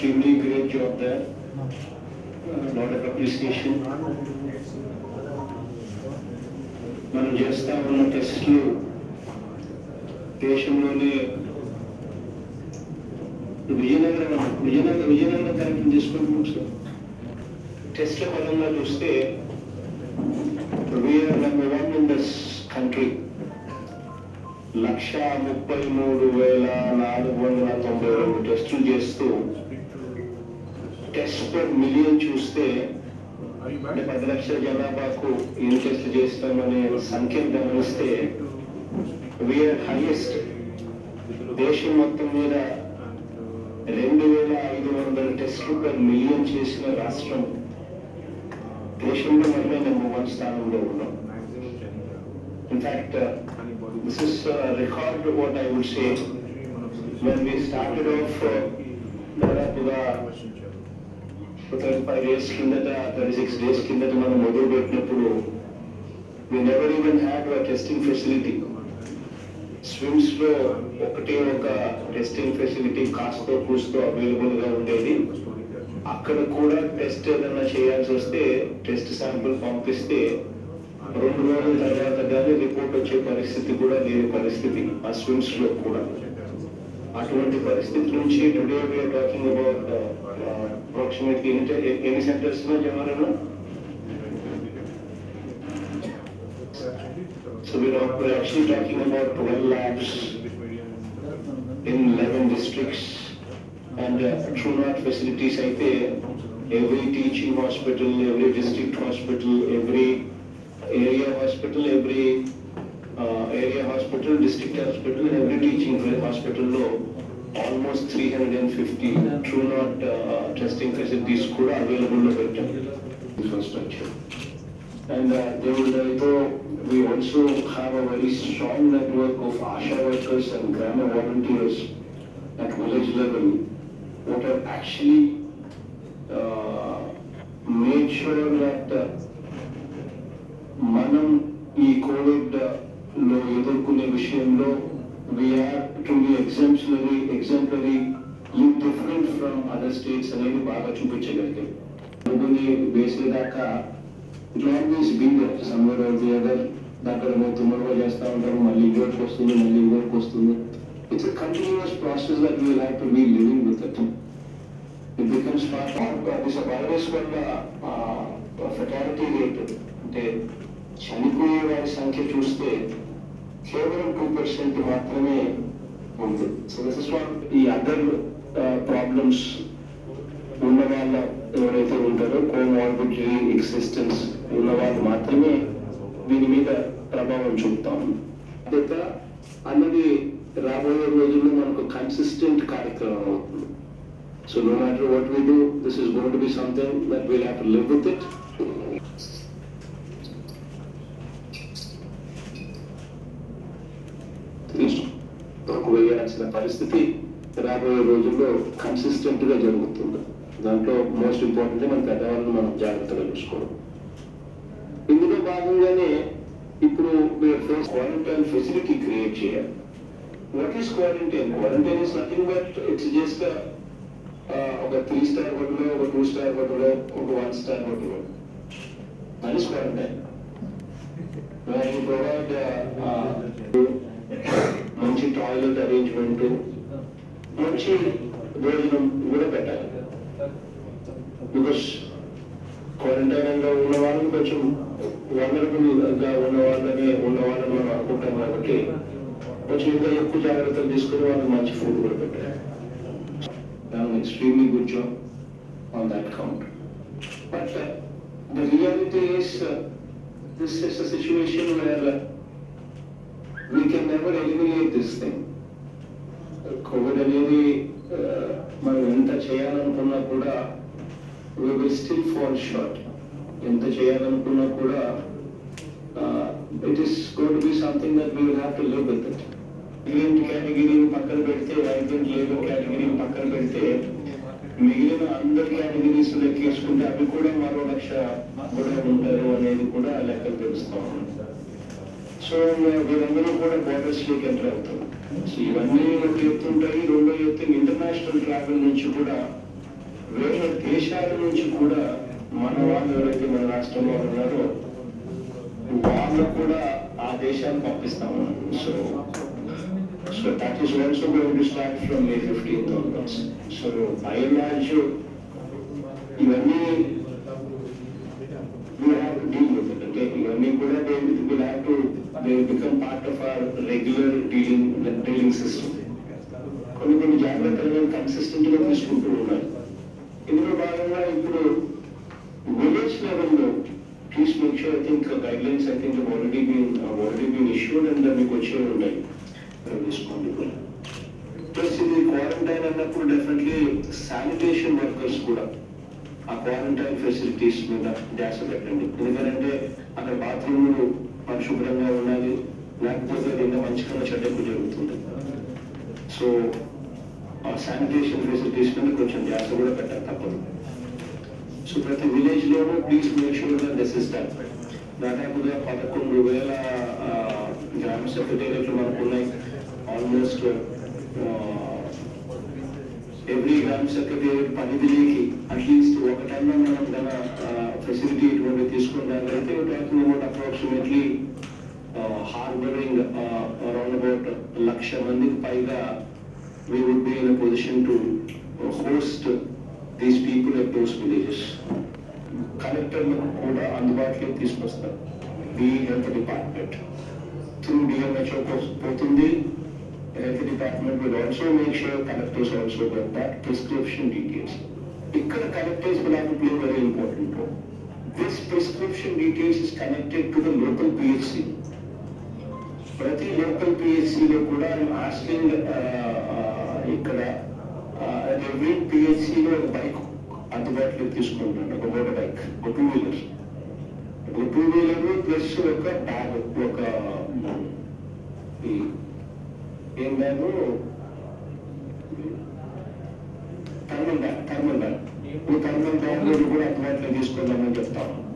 extremely great job there. Uh, lot of appreciation. మనం చేస్తా ఉన్న టెస్ట్లు దేశంలోనే విజయనగరం విజయనగరం విజయనగరం కరెక్ట్ తీసుకుంటున్నాం సార్ టెస్ట్ల పరంగా చూస్తే we're number one in this country లక్ష ముప్పై మూడు వేల నాలుగు వందల తొంభై రెండు టెస్టులు చేస్తూ టెస్ట్ పర్ మిలియన్ చూస్తే అంటే పది లక్షల జనాభాకు ఎన్ని టెస్టులు చేస్తామనే సంఖ్యను గమనిస్తే వీఆర్ హైయెస్ట్ దేశం మొత్తం మీద రెండు వేల ఐదు వందల టెస్టులు పర్ మిలియన్ చేసిన రాష్ట్రం దేశంలో మనమే నెంబర్ వన్ స్థానంలో ఉన్నాం in fact this is record what I would say when we started off దాదాపుగా థర్టీ ఫైవ్ డేస్ కిందట థర్టీ సిక్స్ డేస్ కిందట మనం మొదలు పెట్టినప్పుడు we never even had testing facility SVIMS లో ఒకటే ఒక టెస్టింగ్ ఫెసిలిటీ కాస్తో కూస్తో అవైలబుల్ గా ఉండేది అక్కడ కూడా టెస్ట్ ఏదైనా చేయాల్సి వస్తే టెస్ట్ శాంపుల్ పంపిస్తే రెండు రోజుల తర్వాత కానీ రిపోర్ట్ వచ్చే పరిస్థితి కూడా లేని పరిస్థితి ఆ స్విమ్స్ లో కూడా అటువంటి పరిస్థితి నుంచి today we're talking about approximately ఎన్ని సెంటర్స్ జమానా So we're not- we're actually talking about 12 labs in 11 districts and uh, true not facilities అయితే every teaching hospital, every district hospital, every area hospital, every uh, area hospital, district hospital, and every teaching hospital లో almost 350 true not uh, testing facilities కూడా available లో పెట్టాం infrastructure. And uh, they would also, we also have a very strong network of ASHA workers and grammar volunteers at village level what have actually uh, made sure that uh, మనం ఈ Covid లో ఎదుర్కొనే విషయంలో we're to be exemplary exemplary you different from other states అనేది బాగా చూపించగలిగాం అనుకుని వేసేదాకా it always be there somewhere or the other దగ్గర తుమ్మలుగా చేస్తూ ఉంటారు మళ్ళీ ఇంకోటికి వస్తుంది మళ్ళీ ఇంకోటికి వస్తుంది it's continuous process that we have to be living with it it becomes part of this virus వల్ల ఫెటాలిటీ రేట్ అంటే చనిపోయే వారి సంఖ్య చూస్తే కేవలం టూ పర్సెంట్ మాత్రమే ఉంది సో దిస్ ఇస్ వన్ ఈ అదర్ ప్రాబ్లమ్స్ ఉన్న వాళ్ళ ఎవరైతే ఉంటారో కోమార్బిడరీ ఎగ్జిస్టెన్స్ ఉన్న వాళ్ళు మాత్రమే దీని మీద ప్రభావం చూపుతాం బాధ్యత అన్నది రాబోయే రోజుల్లో మనకు కన్సిస్టెంట్ కార్యక్రమం అవుతుంది so no matter what we do this is gonna be something that we'll have to live with it వేయాల్సిన పరిస్థితి రాబోయే రోజుల్లో కన్సిస్టెంట్ గా జరుగుతుంది దాంట్లో మోస్ట్ ఇంపార్టెంట్ మన పెద్దవాళ్ళని మనం జాగ్రత్తగా చూసుకోవడం ఇందులో భాగంగానే ఇప్పుడు క్వారంటైన్ ఫెసిలిటీ క్రియేట్ చేయాలి what is quarantine quarantine is nothing but it's just ఒక త్రీ స్టార్ హోటల్ ఒక టూ స్టార్ హోటల్ ఒక one star hotel that is quarantine where you provide uh, uh, మంచి టాయిలెట్ అరేంజ్మెంట్ మంచి భోజనం కూడా పెట్టాలి because quarantine లో ఉన్న వాళ్ళని కొంచెం వనరబుల్గా ఉన్న వాళ్ళని ఉన్న వాళ్ళని మనం అనుకుంటాం కాబట్టి కొంచెం ఇంకా ఎక్కువ జాగ్రత్తలు తీసుకుని వాళ్ళకి మంచి ఫుడ్ కూడా పెట్టాలి extremely good job on that count but the reality is this is a situation where uh, we can never eliminate this thing. COVID అనేది uh, మనం ఎంత చేయాలనుకున్నా కూడా we will still fall short. ఎంత చేయాలనుకున్నా కూడా it is got be something that we will have to live with it event కేటగిరీని పక్కన పెడితే వైబ్రెంట్ లేబర్ కేటగిరీని పక్కన పెడితే మిగిలిన అందరి కేటగిరీస్ లెక్కేసుకుంటే అవి కూడా మరో లక్ష కూడా ఉంటారు అనేది కూడా లెక్కలు తెలుస్తాం సో వీరందరూ కూడా బోర్డర్స్ లోకి ఎంటర్ అవుతారు సో ఇవన్నీ ఒక ఎత్తు ఉంటాయి రెండో ఎత్తు ఇంటర్నేషనల్ ట్రావెల్ నుంచి కూడా వేరే దేశాల నుంచి కూడా మన వాళ్ళు ఎవరైతే మన రాష్ట్రంలో ఉన్నారో వాళ్ళు కూడా ఆ దేశాన్ని పంపిస్తాము so so that is also going to start from May fifteenth onwards so by and large ఇవన్నీ we have to deal with it, okay? ఇవన్నీ కూడా they will have to, they will become part of our regular dealing, dealing system. కొన్ని కొన్ని జాగ్రత్తలు consistent గా తీసుకుంటూ ఉన్నారు ఇందులో భాగంగా ఇప్పుడు విలేజ్ లెవెల్లో please make sure I think guidelines I think already been already been issued and మీకు వచ్చే ఉన్నాయి అవి తీసుకోండి ప్లస్ ఇది క్వారంటైన్ అన్నప్పుడు డెఫినెట్లీ శానిటేషన్ వర్కర్స్ కూడా ఆ క్వారంటైన్ ఫెసిలిటీస్ మీద ధ్యాస పెట్టండి ఎందుకంటే అక్కడ బాత్రూమ్లు పరిశుభ్రంగా ఉండాలి లేకపోతే అది ఇంకా మంచి కన్నా చెడ్డకు జరుగుతుంది సో ఆ శానిటేషన్ ఫెసిలిటీస్ మీద కొంచెం ధ్యాస కూడా పెట్టాలి తప్పదు సో ప్రతి విలేజ్ లోనూ please make sure this is done దాదాపుగా పదకొండు వేల ఆ, గ్రామ సెక్రటేరియట్లు మనకు ఉన్నాయి ఆల్మోస్ట్ ఎవ్రీ గ్రామ సెక్రటేరియట్ పరిధిలోకి అట్లీస్ట్ ఒకటన్నా మనం తన ఫెసిలిటీ ఇటువంటి తీసుకున్నట్లయితే talking about approximately harbouring around about లక్ష మందికి పైగా we would be in a position to uh, host these people at those villages. కలెక్టర్లకు కూడా అందుబాటులోకి తీసుకొస్తారు the health department through DMHO పోతుంది health department will also make sure collectors also get that prescription details ఇక్కడ collectors will have to play very important role this prescription details is connected to the local PHC ప్రతి local పిహెచ్సిలో కూడా asking ఇక్కడ every పిహెచ్సిలో ఒక bike అందుబాటులోకి తీసుకుంటాను ఒక motor bike ఒక టూ వీలర్ ఒక టూ వీలర్ ప్లస్ ఒక బ్యాగ్ ఒక ఈ ఏం bag thermal bag thermal bag ఈ థర్మల్ బ్యాగ్ కూడా అందుబాటులో తీసుకుందామని చెప్తాము